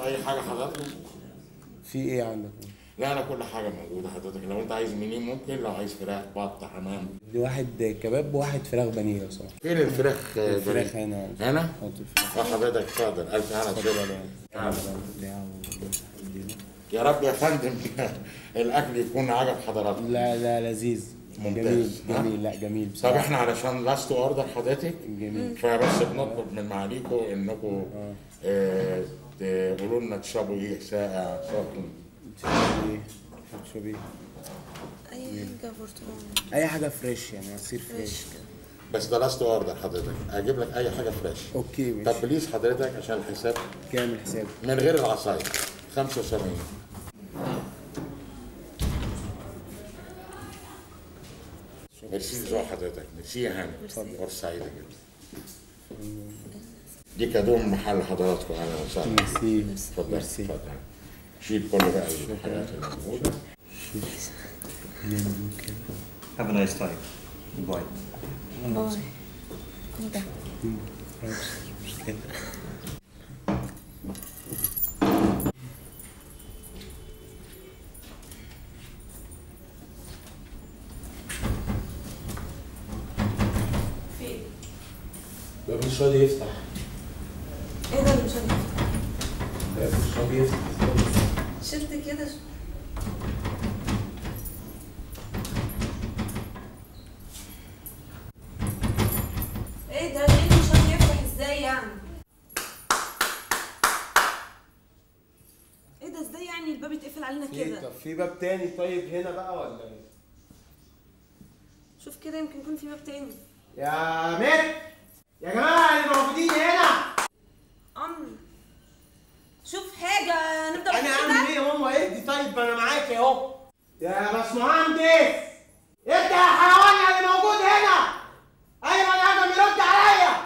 اي حاجه حضرتك في ايه عندك لا انا كل حاجه موجوده حضرتك لو انت عايز منين ممكن لو عايز فراخ بط حمام دي واحد كباب وواحد فراخ بانيه لو سمحت فين الفراخ آه، الفراخ بريء؟ هنا هنا حط الفراخ اه حضرتك اتفضل الف هنا اتفضل وشفا. يا تعال. بتاع ودي. يا رب يا فندم الاكل يكون عجب حضراتكم لا لا لذيذ ممتاز. جميل ها؟ جميل لا جميل طب بصراحه احنا علشان لاست اوردر حضرتك جميل فبس بنطلب من معاليكم انكم آه، تقولوا لنا تشربوا ايه ساقع سخن تشربي ايه تشربي ايه اي حاجه برتقال اي حاجه فريش يعني عصير فريش فريش كده بس ده لاست اوردر حضرتك اجيب لك اي حاجه فريش اوكي طب ماشي بليز حضرتك عشان الحساب كام الحساب من غير العصاير 75 ميرسي ذوق حضرتك ميرسي يا هاني فرصه سعيده جدا دي كادو من محل حضراتكم اهلا وسهلا ميرسي اتفضل ميرسي اتفضل شيل كل بقى الحاجات اللي موجوده Have a nice time. Goodbye. باي ايه ده فين ده مش راضي يفتح ايه ده اللي مش عارف ده مش راضي يفتح شلت كده ايه ده ليه مش عارف يفتح ازاي يعني ايه ده ازاي يعني الباب يتقفل علينا في كده طب في باب تاني طيب هنا بقى ولا ايه؟ شوف كده يمكن يكون في باب تاني يا ميت يا جماعه اللي موجودين هنا عمرو شوف حاجه نبدا انا بالكلام اعمل ده. ايه يا ماما اهدي طيب ما انا معاك اهو يا باشمهندس انت يا حيوان يا اللي موجود هنا اي بني ادم يرد عليا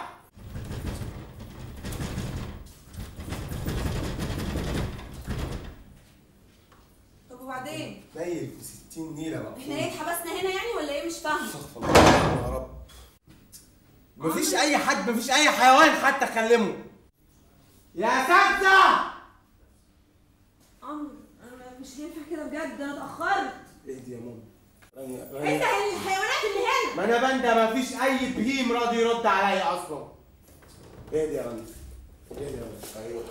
طب وبعدين نيل في 60 نيله بقى احنا ايه اتحبسنا هنا يعني ولا ايه مش فاهمه استغفر الله يا رب مفيش اي حد مفيش اي حيوان حتى كلمه يا اساتذه عمرو انا مش هينفع كده بجد انا اتاخرت اهدي يا ماما انت الحيوانات اللي هنا ما انا بندى مفيش اي بهيم راضي يرد عليا اصلا اهدي يا رنا اهدي يا رنا ايوه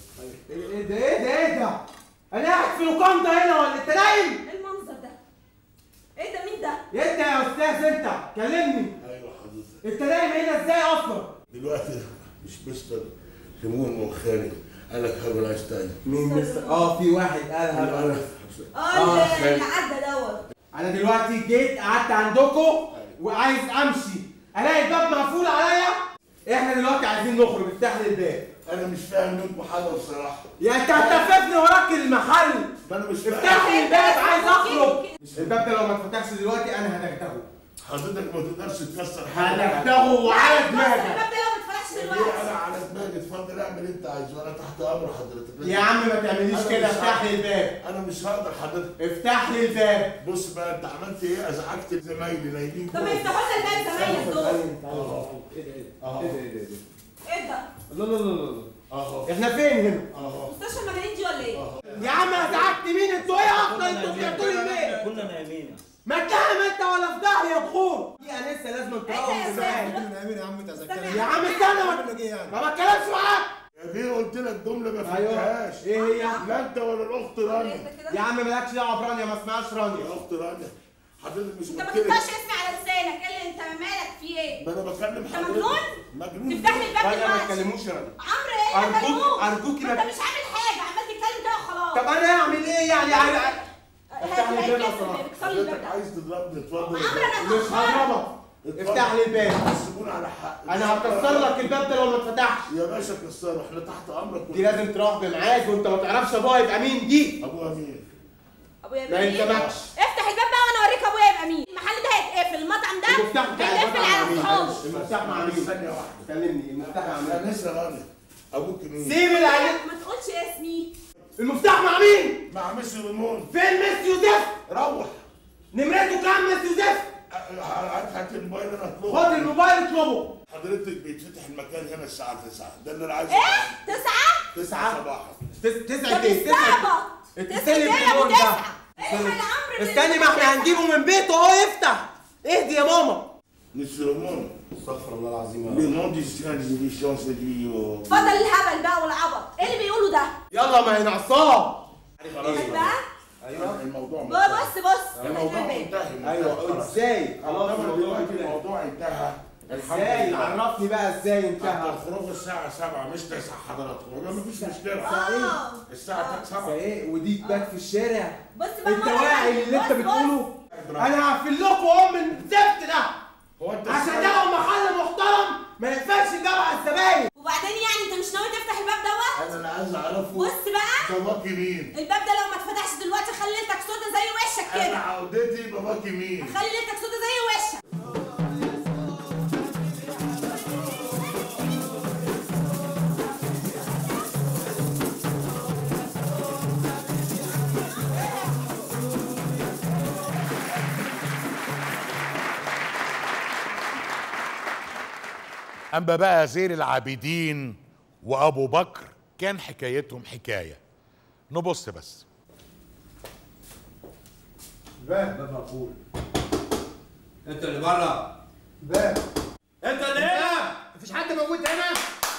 ايه ده ايه ده ايه ده انا قاعد في لوكاندا هنا ولا انت نايم ايه المنظر ده ايه ده مين ده انت يا استاذ انت كلمني ايوه حضرتك انت نايم هنا ازاي اصلا دلوقتي مش مستر هموم وخارج قال لك هابل اينشتاين مين مستر اه في واحد قالها انا اه آه، اللي اللي عدى دوت انا دلوقتي جيت قعدت عندكم وعايز امشي الاقي الباب مقفول عليا احنا دلوقتي عايزين نخرج افتح لي الباب انا مش فاهم منكم حاجه بصراحه يا انت هتلففني وراك المحل ما انا مش افتح فاهم لي الباب عايز اخرج الباب ده لو ما اتفتحش دلوقتي انا هدغدغه حضرتك ما تقدرش تكسر حاجه هدغدغه وعلى بص، دماغك الباب ده لو ما اتفتحش ليه دلوقتي انا على دماغي اتفضل اعمل اللي انت عايزه انا تحت امر حضرتك يا عم ما تعمليش أنا كده مش افتح لي هقدر. الباب انا مش هقدر حضرتك افتح لي الباب بص بقى انت عملت ايه ازعجت زمايلي نايمين طب ما يفتحوا لنا الباب زمايلك دول ايه ده ايه ده ايه ده ايه ده لا لا لا لا اهو احنا فين هنا؟ اهو مستشفى المجانين دي ولا ايه يا عم ازعجت مين انتوا ايه اصلا انتوا طلعتوا لي ليه؟ كنا نايمين ما تنام انت ولا في داهيه يا دخول دي انسه لازم انت يا تقوم ساتر. معاك نايمين يا عم تذكرني يا عم استنى ما- ما بتكلمش معاك يا بيه قلت لك جمله ما ايوه فهمتهاش ايه هي؟ لا انت ولا الاخت ايه رانيا ده كده يا عم مالكش دعوه برانيا ما اسمهاش يا رانيا اخت رانيا حضرتك مش انت ما قلت لك تنطقش اسمي على لسانك ايه اللي انت مالك في ايه ما انا بكلم انت حضرتك مجنون؟ مجنون تفتح لي الباب رانيا ما دلوقتي تكلموش رانيا عمرو ايه أرجوك- مجنون؟ أرجوك ما انت ما- مش عامل حاجه عمال تتكلم كده وخلاص طب انا اعمل ايه يعني يعني افتح لي هي- هي الباب كسر، أصلاً. بيكسر لي الباب حضرتك ده عايز تضربني اتفضل عمرو انا مش هضربك اتفضل. افتح لي الباب الزبون على حق انا هكسر لك الباب ده لو ما اتفتحش يا باشا كسره احنا تحت امرك دي لازم تروح بمعاك وانت ما تعرفش ابوها يبقى مين دي ابو امير ابويا ما يبقى مين؟ يلزمكش. افتح الباب بقى وانا اوريك ابويا يبقى مين المحل ده هيتقفل المطعم ده المفتاح بتاع هيتقفل المطعم مع على مين؟ اصحابه المفتاح مع مين؟ ثانيه واحده كلمني المفتاح مع انا مين؟ لسه رانيا ابوك مين سيب العيال ما تقولش اسمي المفتاح مع مين؟ مع ميسي ريمون فين مس يوسف؟ روح نمرته كام مس يوسف؟ هات هات الموبايل انا اطلبه خد الموبايل اطلبه حضرتك بيتفتح المكان هنا الساعه 9 ده اللي انا عايزه ايه تسعة تسعة صباحا تس- تسعة ده ايه؟ تسعة بيستعبط اتصلي تسعة ايه يا بالتليفون ابو ده. تسعة ايه يا عمرو استني ما احنا هنجيبه من بيته اهو يفتح اهدي يا ماما Monsieur le monde, استغفر الله العظيم يا le رب nom du chien des éditions c'est dit au... اتفضل الهبل بقى والعبط ايه اللي بيقوله ده يلا ما هي نعصاب ايه بقى ايوه الموضوع بص بص الموضوع بص منتهي ايوه ازاي؟ خلاص خلاص الموضوع دلوقتي كده الموضوع انتهى الحمد ازاي؟ لله عرفني بقى ازاي انتهى هتخرجوا الساعة 7 مش 9 حضراتكم يبقى مفيش مشكلة اه الساعة 7 ايه ودي تبات في الشارع بص بقى انت مرة واعي تانية. اللي انت بص، بص. بتقوله انا هقفل لكم ام الزفت ده هو انت عشان ازاي- ده لو محل محترم ما ينفعش يجمع على الزباين وبعدين يعني انت مش ناوي تفتح الباب دوت انا اللي عايز اعرفه بص بقى باباكي مين؟ الباب ده لو ما اتفتحش دلوقتي خلي ليلتك سودا زي وشك انا كده عودتي باباكي مين؟ خلي ليلتك سودا زي وشك اما بقى زين العابدين وابو بكر كان حكايتهم حكايه نبص بس باب باب مقفول انت اللي بره باب انت اللي هنا مفيش حد موجود هنا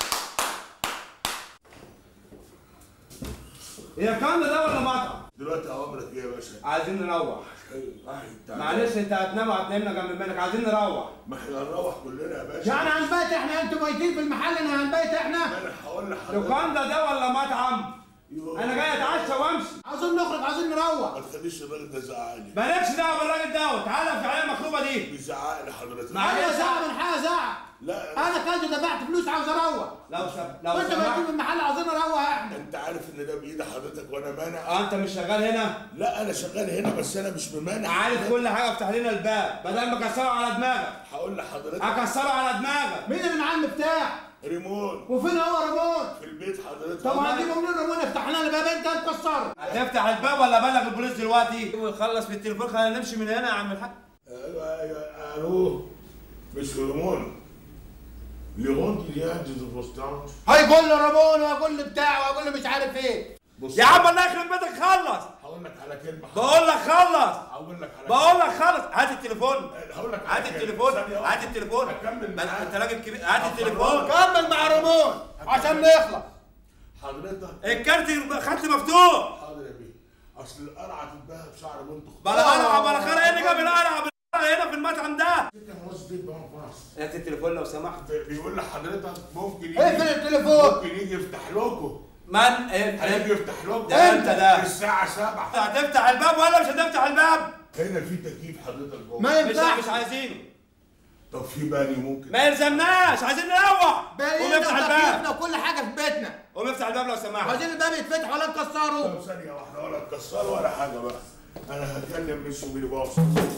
هي كان ده ولا مطعم دلوقتي اوامرك ايه يا باشا؟ عايزين نروح معلش معلش انت هتنام وهتنامنا جنب منك عايزين نروح ما احنا هنروح كلنا يا باشا يعني هنبات احنا انتوا بايتين في المحل انا هنبات احنا انا هقول لحضرتك لوكاندا ده ولا مطعم انا جاي اتعشى وامشي عاوزين نخرج عاوزين نروح ما تخليش الراجل ده يزعقني مالكش دعوه بالراجل ده تعالى في عليه المخروبه دي بيزعقني حضرتك معلش زعق من حاجه زعق لا انا كنت دفعت فلوس عاوز اروح لو سب... لو وانت بايتين في المحل عاوزين نروح احنا انت عارف ان ده بايد حضرتك وانا مانع اه انت مش شغال هنا لا انا شغال هنا بس انا مش بمانع عارف كل حاجه افتح لنا الباب بدل ما اكسره على دماغك هقول لحضرتك اكسره على دماغك مين اللي معاه المفتاح ريمون وفين هو ريمون في البيت حضرتك طب هنجيبه منين ريمون افتح لنا الباب انت تكسره هتفتح الباب ولا بلغ البوليس دلوقتي ويخلص في التليفون خلينا نمشي من هنا يا عم الحاج ايوه ايوه الو مش ريمون ليرون دي دي دي بوستانج هيقول له ريمون وهيقول له بتاع وهيقول له مش عارف ايه بص يا عم الله يخرب بيتك خلص هقول لك على كلمه بقول لك خلص هقول لك على بقول لك خلص هات التليفون هقول لك على هات كلمة. التليفون ثانية واحدة. هات التليفون هكمل ما معاك. انت راجل كبير هات التليفون كمل مع ريمون عشان نخلص حضرتك الكارت خط مفتوح حاضر يا بيه اصل القرعه تتباهى بشعر بنت بلا قرعه بلا خرا ايه اللي جاب القرعه بالقرعة هنا في المطعم ده كان قصدي بقى باص هات التليفون لو سمحت بيقول لحضرتك ممكن يجي اقفل التليفون ممكن يجي يفتح لكم من هيجي يفتح لكم ده انت ده. الساعه 7 هتفتح الباب ولا مش هتفتح الباب هنا في تكييف حضرتك جوه ما ينفعش مش عايزينه طب في باني ممكن ما يلزمناش عايزين نروح قوم افتح الباب وكل حاجه في بيتنا قوم افتح الباب لو سمحت عايزين الباب يتفتح ولا نكسره طب ثانيه واحده ولا تكسروا ولا حاجه بقى انا هكلم مش مين باص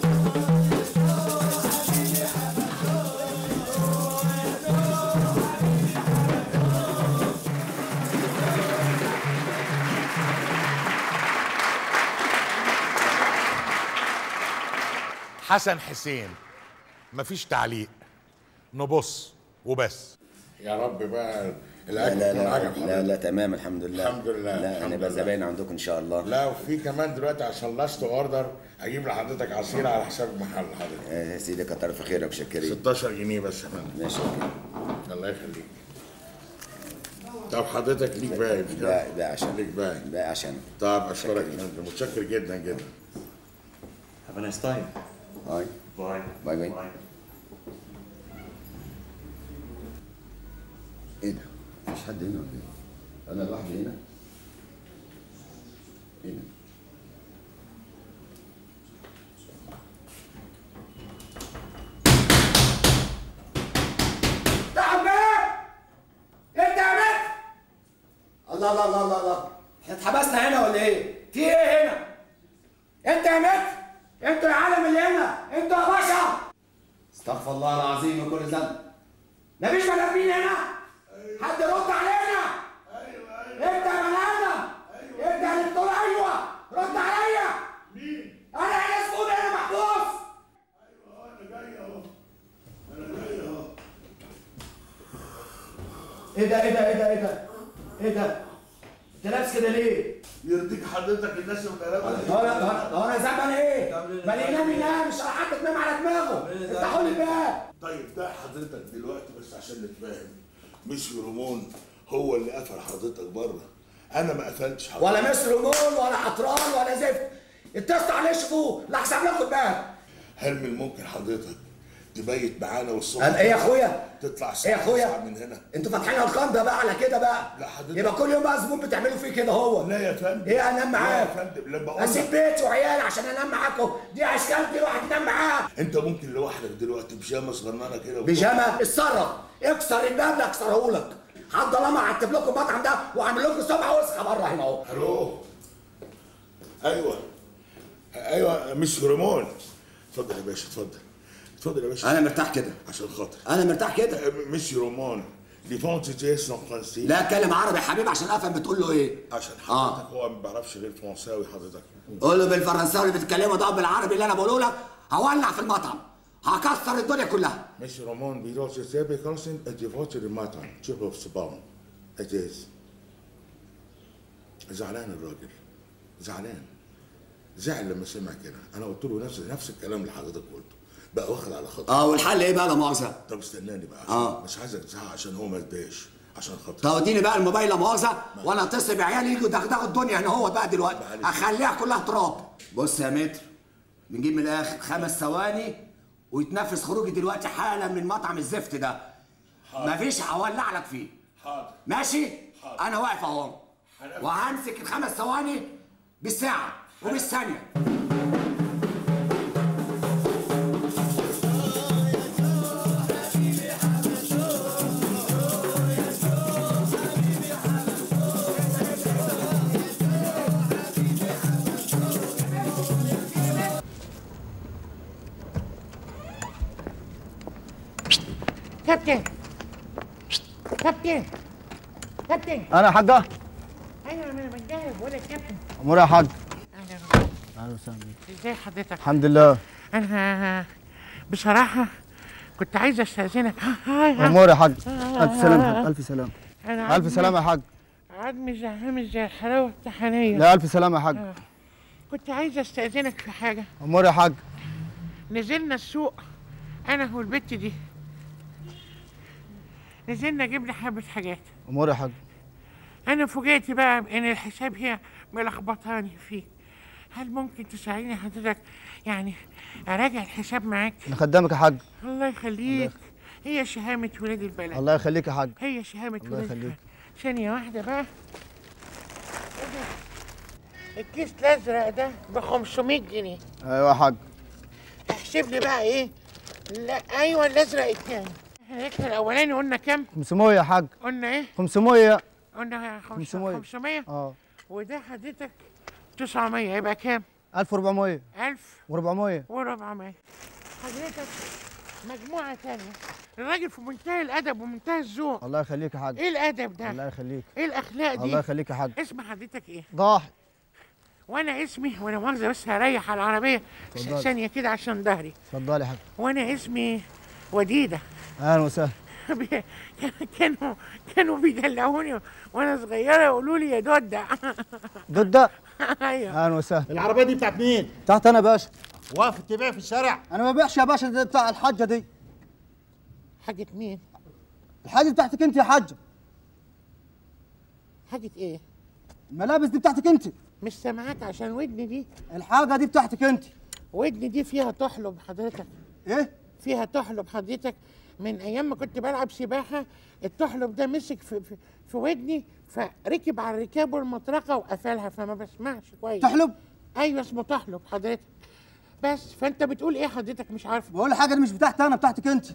حسن حسين مفيش تعليق نبص وبس يا رب بقى لا لا لا لا لا تمام الحمد لله الحمد لله، لا الحمد هنبقى لله. زباين عندكم ان شاء الله لا وفي كمان دلوقتي عشان لاست اوردر اجيب لحضرتك عصير على حساب المحل حضرتك آه، يا سيدي كتر في خيرك شكرين 16 جنيه بس يا فندم ماشي الله يخليك طب حضرتك ليك باقي مش كده؟ بقى بقى عشان ليك باقي بقى عشان طب اشكرك يا فندم متشكر جدا جدا Have a nice time. هاي Bye. باي باي ايه ده؟ مفيش حد هنا ولا ايه؟ انا لوحدي هنا؟ ايه ده؟ افتحوا الباب انت يا بنت الله الله الله الله الله احنا اتحبسنا هنا ولا ايه؟ في ايه هنا؟ انت يا بنت انتوا يا عالم اللي هنا انتوا يا بشر استغفر الله العظيم من كل ذنب مفيش بني ادمين هنا حد يرد علينا انت يا بني ادم انت اللي بتقول ايوه رد عليا مين؟ انا هنا مسؤول هنا محبوس ايوه انا جاي اهو انا جاي اهو ايه ده ايه ده ايه ده ايه ده ايه ده انت لابس كده ليه؟ يرضيك حضرتك الناس الغلابه هو انا هو انا زعلان ايه؟ ما اللي ينام ينام مش حد تنام على دماغه افتحوا لي الباب طيب ده حضرتك دلوقتي بس عشان نتفاهم مش رمون هو اللي قفل حضرتك بره انا ما قفلتش حضرتك ولا مصر مول ولا عطران ولا زفت اتصلوا عليه شوفوه لحسن ناخد باب هل من الممكن حضرتك تبيت معانا والصبح قال ايه يا اخويا؟ تطلع ايه الساعه يا اخويا؟ 9 من هنا انتوا فاتحين ارقام ده بقى على كده بقى لا حضرتك. يبقى كل يوم بقى زبون بتعملوا فيه كده هو لا يا فندم ايه انام لا معاك يا فندم لما اقول اسيب لك بيتي وعيالي عشان انام معاكم دي اشكال دي واحد ينام معاه انت ممكن لوحدك دلوقتي بيجامه صغننه كده بيجامه اتصرف اكسر الباب لا اكسره لك حد الله ما عتب لكم المطعم ده وعامل لكم سبعه وسخه بره هنا اهو الو ايوه ايوه مش رمون اتفضل يا باشا اتفضل اتفضل يا باشا انا مرتاح كده عشان خاطر انا مرتاح كده مش رومان دي فونت جي سون فرنسي لا اتكلم عربي يا حبيبي عشان افهم بتقول له ايه عشان آه. حضرتك هو ما بيعرفش غير فرنساوي حضرتك قول له بالفرنساوي اللي بتتكلمه ده بالعربي اللي انا بقوله لك هولع في المطعم هكسر الدنيا كلها مش رومان بيروح جزابي كارسن دي فوت المطعم شوفوا في صباهم اجاز زعلان الراجل زعلان زعل لما سمع كده انا قلت له نفس نفس الكلام اللي حضرتك قلته بقى واخد على خاطر اه والحل ايه بقى لا مؤاخذه طب استناني بقى عشان آه. مش عايزك تزعق عشان هو ما يتضايقش عشان خاطر طب اديني بقى الموبايل لا مؤاخذه وانا اتصل بعيالي يجوا يدغدغوا الدنيا هنا هو بقى دلوقتي معلش. اخليها كلها تراب بص يا متر بنجيب من الاخر خمس ثواني ويتنفس خروجي دلوقتي حالا من مطعم الزفت ده مفيش هولع لك فيه حاضر ماشي حاضر. انا واقف اهو هنقفل. وهمسك الخمس ثواني بالساعه وبالثانيه كابتن كابتن كابتن انا يا حاجه ايوه انا متجاهب ولا كابتن امور يا حاج اهلا اهلا وسهلا بيك ازاي حضرتك الحمد لله انا بصراحه كنت عايز استاذنك هاي امور يا حاج الف سلامه يا حاج الف سلامه انا الف سلامه يا حاج عدمي زهقان زي الحلاوه الطحينيه لا الف سلامه يا حاج كنت عايز استاذنك في حاجه امور يا حاج نزلنا السوق انا والبت دي نزلنا جبنا حبه حاجات امور يا حاج انا فوجئت بقى ان الحساب هي ملخبطاني فيه هل ممكن تساعدني حضرتك يعني اراجع الحساب معاك انا خدامك يا حاج الله يخليك هي شهامة ولاد البلد الله يخليك يا حاج هي شهامة الله ولاد يخليك. البلد ثانية واحدة بقى إيه ده؟ الكيس الأزرق ده ب 500 جنيه ايوه يا حاج احسب لي بقى إيه لا أيوه الأزرق التاني احنا هيك الأولاني قلنا كام؟ 500 يا حاج قلنا إيه؟ 500 قلنا 500. 500 اه وده حضرتك 900 يبقى كام؟ 1400 1000 و400 وربعمية حضرتك مجموعة تانية الراجل في منتهى الأدب ومنتهى الذوق الله يخليك يا حاج إيه الأدب ده؟ الله يخليك إيه الأخلاق الله دي؟ يخليك يا حاج اسم حضرتك إيه؟ ضاحي وأنا اسمي وأنا مؤاخذة بس هريح على العربية اتفضل. ثانية كده عشان ظهري اتفضل يا حاج وأنا اسمي وديدة اهلا وسهلا بي- كانوا كانوا بيدلعوني وأنا صغيرة يقولوا لي يا دودة دودة أيوه اهلا وسهلا العربية دي بتاعت مين؟ تحت انا يا باشا واقف تبيع في الشارع؟ انا ما ببيعش يا باشا ده بتاع الحاجه دي حاجة مين؟ الحاجه بتاعتك انت يا حاجه حاجة إيه؟ الملابس دي بتاعتك انت مش سامعاك عشان ودني دي الحاجه دي بتاعتك انت ودني دي فيها تحلب حضرتك ايه فيها تحلب حضرتك من ايام ما كنت بلعب سباحه التحلب ده مسك في, في, في ودني فركب على الركاب والمطرقه وقفلها فما بسمعش كويس تحلب ايوه اسمه تحلب حضرتك بس فانت بتقول ايه حضرتك مش عارفه بقول الحاجه دي مش بتاعتي انا بتاعتك انت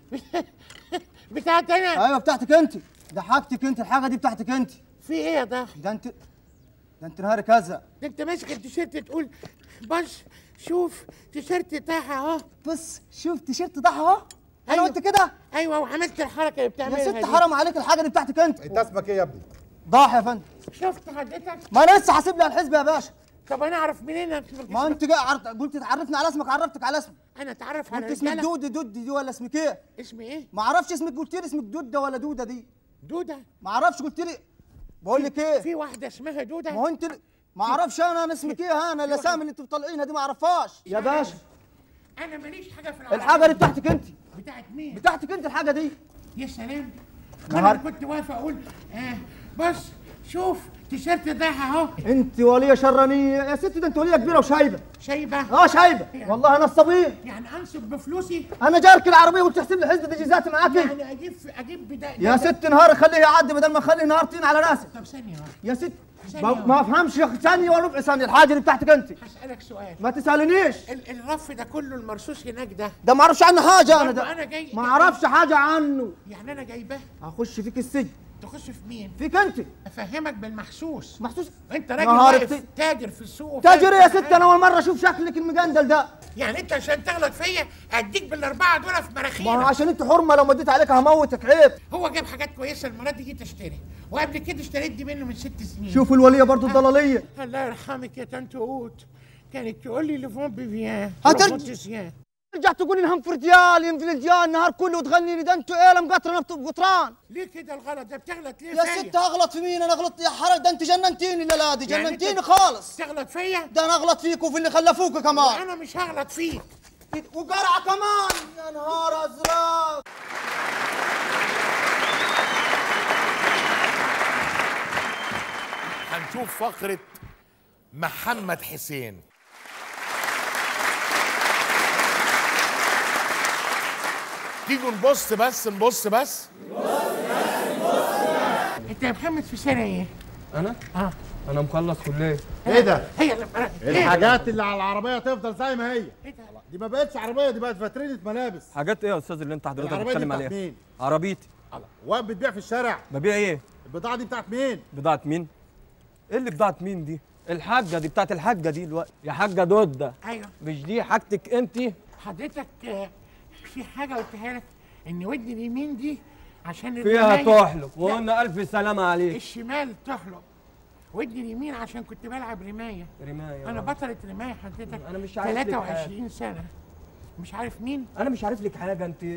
بتاعت انا ايوه بتاعتك انت ده حاجتك انت الحاجه دي بتاعتك انت في ايه يا ضحي ده انت ده انت نهاري كذا ده انت ماسك التيشيرت تقول بص شوف تيشيرت تاعها اهو بص شوف تيشيرت ضحى اهو انا أيوة. قلت كده ايوه وعملت الحركه اللي بتعملها يا ست دي. حرام عليك الحاجه دي بتاعتك انت انت اسمك ايه يا ابني؟ ضاحي يا فندم شفت حضرتك ما انا لسه حاسب لي على الحزب يا باشا طب انا اعرف منين اسمك ما انت جاي عرض... قلت تعرفني على اسمك عرفتك على اسمك انا اتعرف على قلت اسمك رجاله دودة دودة دي ولا اسمك ايه اسمي ايه ما اعرفش اسمك قلت لي اسمك دودة ولا دودة دي دوده ما اعرفش قلت لي بقول لك ايه في واحده اسمها دوده ما هو انت ما اعرفش انا انا اسمك ايه انا الاسامي اللي انتوا مطلعينها دي ما اعرفهاش يا باشا انا ماليش حاجه في العربية. الحاجه دي بتاعتك انت بتاعت مين بتاعتك انت الحاجه دي يا سلام نهار- انا كنت واقف اقول آه بص شوف تيشيرت ده اهو انت وليه شرانيه يا ستي ده انت وليه كبيره وشايبه شايبه اه شايبه والله نصابين يعني انصب بفلوسي انا جارك العربيه وتحسب لي حزب جيزاتي معاكي يعني اجيب اجيب بدا يا ست نهار خليه يعدي بدل ما اخلي نهار طين على راسي طب ثانيه واحده يا ست ثانية ما واحدة. ما افهمش يا اخي ثانيه ولا ربع ثانيه الحاجه دي بتاعتك انت هسالك سؤال ما تسالنيش ال- الرف ده كله المرصوص هناك ده ده ما اعرفش عنه حاجه انا برضه ده انا جاي ما اعرفش حاجه عنه يعني انا جايباه هخش فيك السجن تخش في مين فيك انت افهمك بالمحسوس محسوس انت راجل نهار واقف الت- تاجر في السوق تاجر يا وفاهم ست انا اول مره اشوف شكلك المجندل ده يعني انت عشان تغلط فيا اديك بالاربعه دول في ما هو مناخيرك عشان انت حرمه لو مديت عليك هموتك عيب هو جاب حاجات كويسه المره دي جيت اشتري وقبل كده اشتريت دي منه من ست سنين شوف الوليه برضو الضلاليه الله يرحمك يا طنط قوت كانت تقول لي لفون بيفيان هترج- رومونتيسيان. ترجع تقول لي نهم في رجال ينزل رجال النهار كله وتغني لي ده انتوا ايه مقطرنا بقطران ليه كده الغلط ده بتغلط ليه يا فيا؟ ست اغلط في مين انا اغلط يا حرج ده انت جننتيني لا لا دي يعني جننتيني انت خالص تغلط فيا ده انا اغلط فيك وفي اللي خلفوك كمان انا مش هغلط فيك وقرعه كمان يا نهار ازرق هنشوف فقرة محمد حسين تيجوا نبص بس نبص بس انت يا محمد في سنه ايه؟ انا اه انا مخلص كليه ايه ده؟ هي اللي ايه الحاجات اللي على العربيه تفضل زي ما هي ايه ده؟ دي ما بقتش عربيه دي بقت فاترينه ملابس حاجات ايه يا استاذ اللي انت حضرتك العربيه دي بتتكلم بتاعت عليها مين؟ عربيتي واقف بتبيع في الشارع ببيع ايه البضاعه دي بتاعت مين؟ بضاعه مين ايه اللي بضاعه مين دي الحاجه دي بتاعت الحاجه دي دلوقتي يا حاجه دوده ايوه مش دي حاجتك انت حضرتك آه، في حاجه قلتها لك ان ودني اليمين دي عشان فيها الرماية- تحلق لا، وقلنا الف سلامه عليك الشمال تحلق ودني اليمين عشان كنت بلعب رمايه رمايه انا آه. بطلة رمايه حضرتك أنا مش عارف لك 23 سنه مش عارف مين انا مش عارف لك حاجه انت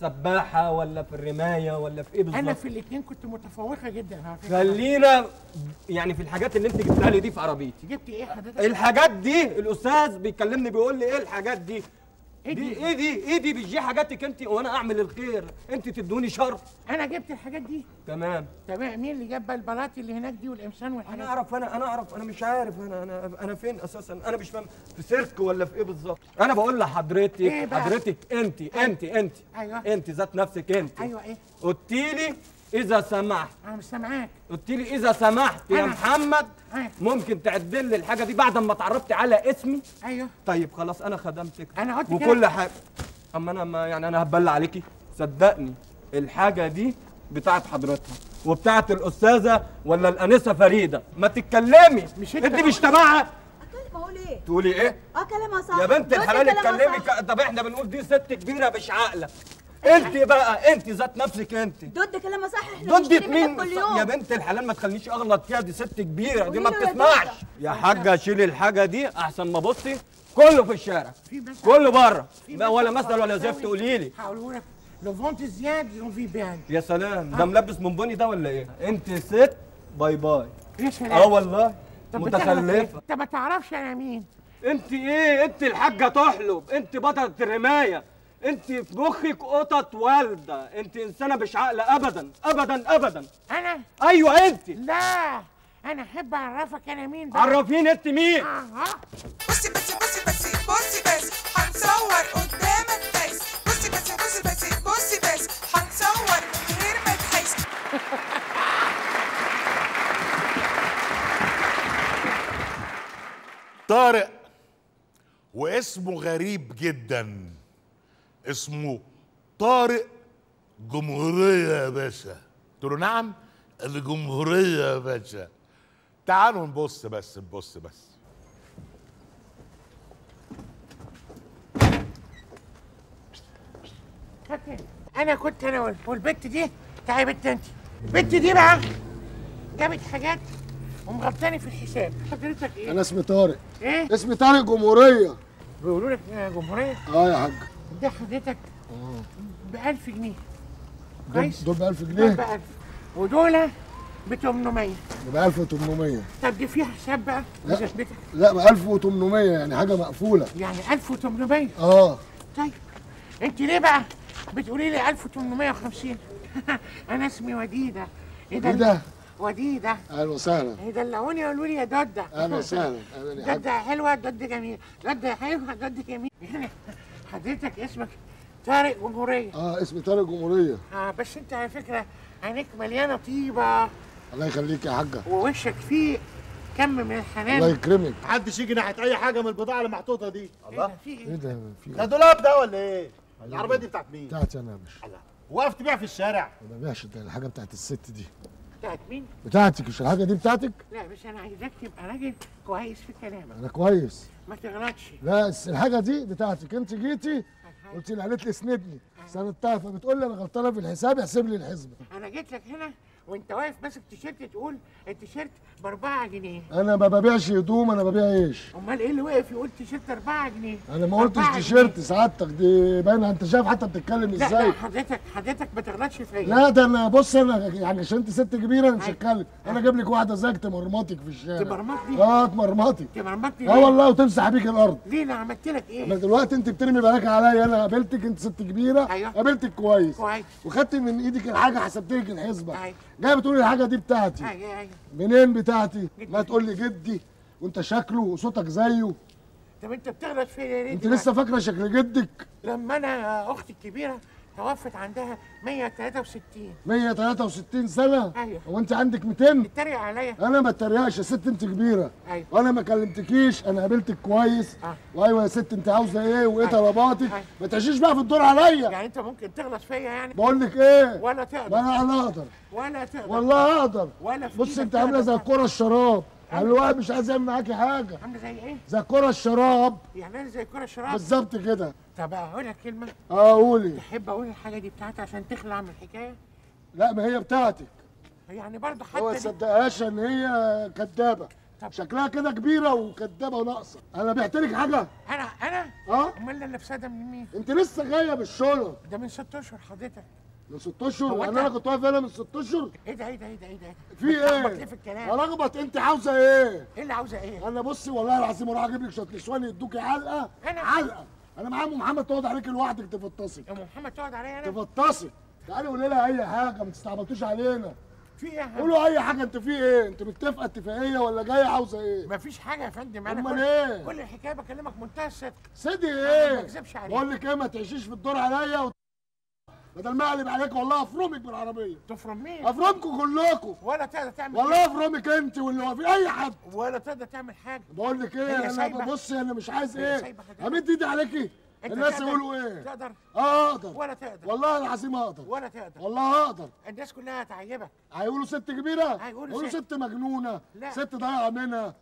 سباحه ولا في الرمايه ولا في ايه انا بالظبط في الاثنين كنت متفوقه جدا على فكره خلينا يعني في الحاجات اللي انت جبتها لي دي في عربيتي جبت ايه حضرتك الحاجات دي الاستاذ بيكلمني بيقول لي ايه الحاجات دي إيه دي دي؟ ايه دي ايه دي مش دي حاجاتك انت وانا اعمل الخير انت تدوني شر انا جبت الحاجات دي تمام تمام مين اللي جاب بقى البلاطي اللي هناك دي والقمصان والحاجات انا اعرف انا انا اعرف انا مش عارف انا انا انا فين اساسا انا مش فاهم في سيرك ولا في ايه بالظبط انا بقول لحضرتك إيه بقى؟ حضرتك انت انت انت ايوه انت ذات نفسك انت ايوه ايه قلت لي اذا سمحت انا مش سامعاك قلت لي اذا سمحت يا أنا- محمد أيوة. ممكن تعدل لي الحاجه دي بعد ما اتعرفت على اسمي ايوه طيب خلاص انا خدمتك أنا قلت وكل كده. حاجه اما انا ما يعني انا هبلع عليكي صدقني الحاجه دي بتاعت حضرتها وبتاعت الاستاذه ولا الانسه فريده ما تتكلمي مش انت, أنت انت مش تبعها اتكلم اقول ايه؟ تقولي ايه اه كلامها صح يا بنت جوزي الحلال كلامها اتكلمي صح. ك- طب احنا بنقول دي ست كبيره مش عاقله انت بقى انت ذات نفسك انت ضد كلامها صح احنا ضد بنشتري مين منك كل يوم يا بنت الحلال ما تخلينيش اغلط فيها دي ست كبيره دي قولي ما له يا بتسمعش دكتور. يا حاجه شيلي الحاجه دي احسن ما بصي كله في الشارع في مثل كله بره في لا ولا مثل مثل ولا فرنساوي زفت قولي لي هقوله لك لو فونت زياد لو في بيان يا سلام ده ملبس من بني ده ولا ايه انت ست باي باي يا سلام اه والله طب بتعرف إيه؟ متخلفه انت ما تعرفش انا مين انت ايه انت الحاجه تحلب انت بطلة الرمايه انت في مخك قطط والده انت انسانه مش عاقله ابدا ابدا ابدا انا ايوه انت لا انا احب اعرفك انا مين بقى عرفيني انت مين اه ها بصي بس بصي بس بصي بس هنصور قدام الفيس بصي بس بصي بس بصي بس هنصور من غير ما تحس طارق واسمه غريب جدا اسمه طارق جمهورية يا باشا قلت له نعم الجمهورية يا باشا تعالوا نبص بس نبص بس فاكر انا كنت انا وال- والبت دي تعالي بنت انت البت دي بقى جابت حاجات ومغطاني في الحساب حضرتك ايه؟ انا اسمي طارق ايه؟ اسمي طارق جمهوريه بيقولوا لك يا جمهوريه اه يا حاج ده حضرتك ب 1000 جنيه دول كويس؟ دول ب 1000 دول جنيه ب 1000 ودول ب 800 ب 1800 طب دي فيها حساب بقى لا. بذمتك لا ب 1800 يعني حاجه مقفوله يعني 1800 اه طيب انت ليه بقى بتقولي لي 1850 انا اسمي وديده ايه ده؟ وديده اهلا وسهلا يدلعوني يقولوا لي يا دودة اهلا وسهلا اهلا يا حاج دودة حلوة دودة جميلة دودة حلوة دودة جميلة يعني حضرتك اسمك طارق جمهورية اه اسمي طارق جمهوريه اه بس انت على فكرة عينيك مليانة طيبة الله يخليك يا حاجه ووشك فيه كم من الحنان الله يكرمك محدش يجي ناحيه اي حاجه من البضاعه اللي محطوطه دي الله في ايه ده في ده دولاب ده ولا ايه العربيه دي بتاعت مين بتاعتي انا يا باشا وقفت بيها في الشارع ما ببيعش ده الحاجه بتاعت الست دي بتاعت مين؟ بتاعتك مش الحاجه دي بتاعتك لا بس انا عايزاك تبقى راجل كويس في كلامك انا كويس ما تغلطش لا بس الحاجه دي بتاعتك انت جيتي قلت لي قالت لي اسندني سندتها فبتقول لي انا غلطانه في الحساب احسب لي الحسبه انا جيت لك هنا وانت واقف ماسك تيشيرت تقول التيشيرت ب 4 جنيه انا ما ببيعش هدوم انا ببيع ايش امال ايه اللي واقف يقول تيشيرت 4 جنيه انا ما قلتش 4 تيشيرت سعادتك دي باينه انت شايف حتى بتتكلم لا ازاي لا حضرتك حضرتك ما تغلطش فيا لا ده انا بص انا يعني عشان انت ست كبيره انا مش هتكلم انا اجيب لك واحده زيك تمرمطك في الشارع تمرمطني؟ اه تمرمطك تمرمطني اه ليه؟ والله وتمسح بيك الارض ليه انا عملت لك انا ايه؟ دلوقتي انت بترمي بلاك عليا انا قابلتك انت ست كبيره أيوه. قابلتك كويس كويس وخدت من ايدك الحاجه حسبت لك الحسبه أيوه. جايه بتقولي الحاجه دي بتاعتي ايوه ايوه منين بتاعتي جدي. ما تقول لي جدي وانت شكله وصوتك زيه طب انت بتغلط فيا ليه؟ انت دلوقتي؟ لسه فاكره شكل جدك لما انا اختي الكبيره توفت عندها 163 163 سنه أيوه. هو انت عندك 200 تتريق عليا انا ما اتريقش يا ست انت كبيره ايوه وانا ما كلمتكيش انا قابلتك كويس آه. وايوه يا ست انت عاوزه ايه وايه أيوه. طلباتك أيوه. ما تعيشيش بقى في الدور عليا يعني انت ممكن تغلط فيا يعني بقول لك ايه ولا ما تقدر انا انا اقدر ولا تقدر والله اقدر ولا في بص إيدك انت عامله زي تقدر. الكره الشراب يعني الواحد مش عايز يعمل معاكي حاجه عامله زي ايه؟ زي الكره الشراب يعني انا زي كرة شراب بالظبط كده طب اقول لك كلمه اه قولي تحب اقول الحاجه دي بتاعتي عشان تخلع من الحكايه لا ما هي بتاعتك يعني برضه هو ما حتى دي تصدقهاش ان هي كدابه طب. شكلها كده كبيره وكدابه وناقصه انا بعت لك حاجه انا انا اه امال اللي لابساه ده من مين؟ انت لسه جايه بالشنط ده من ست اشهر حضرتك من ست اشهر هو يعني أنت- انا كنت واقف هنا من ست اشهر ايه ده ايه ده ايه ده ايه ده في بتلخبط ايه؟ ليه في الكلام؟ هلخبط انت عاوزه ايه؟ ايه اللي عاوزه ايه؟ انا بصي والله العظيم اروح اجيب لك شويه نسوان يدوكي علقه أنا- علقه انا معايا ام محمد تقعد عليك لوحدك تفطسي يا ام محمد تقعد عليا انا؟ تفطسي تعالي قولي لها اي حاجه ما تستعبطوش علينا في ايه يا عم؟ قولوا اي حاجه انت في ايه؟ انت متفقه اتفاقيه ولا جايه عاوزه ايه؟ مفيش حاجه يا فندم انا أمال كل إيه؟ كل الحكايه بكلمك منتهى الصدق سيدي ما ايه؟ بكذبش عليك. بقول لك ايه ما تعيشيش في الدور عليا و... بدل ما اقلب عليك والله افرمك بالعربيه تفرم مين؟ افرمكم كلكم ولا تقدر تعمل والله افرمك انت واللي هو في اي حد ولا تقدر تعمل حاجه بقول لك هي ايه انا سايبة. ببص انا مش عايز هي ايه سايبة حضرتك. همد ايدي عليكي انت الناس تقدر- يقولوا ايه تقدر اه اقدر ولا تقدر والله العظيم اقدر ولا تقدر والله اقدر الناس كلها هتعيبك هيقولوا ست كبيره هيقولوا يقولوا ست. ست مجنونه لا. ست ضايعه منها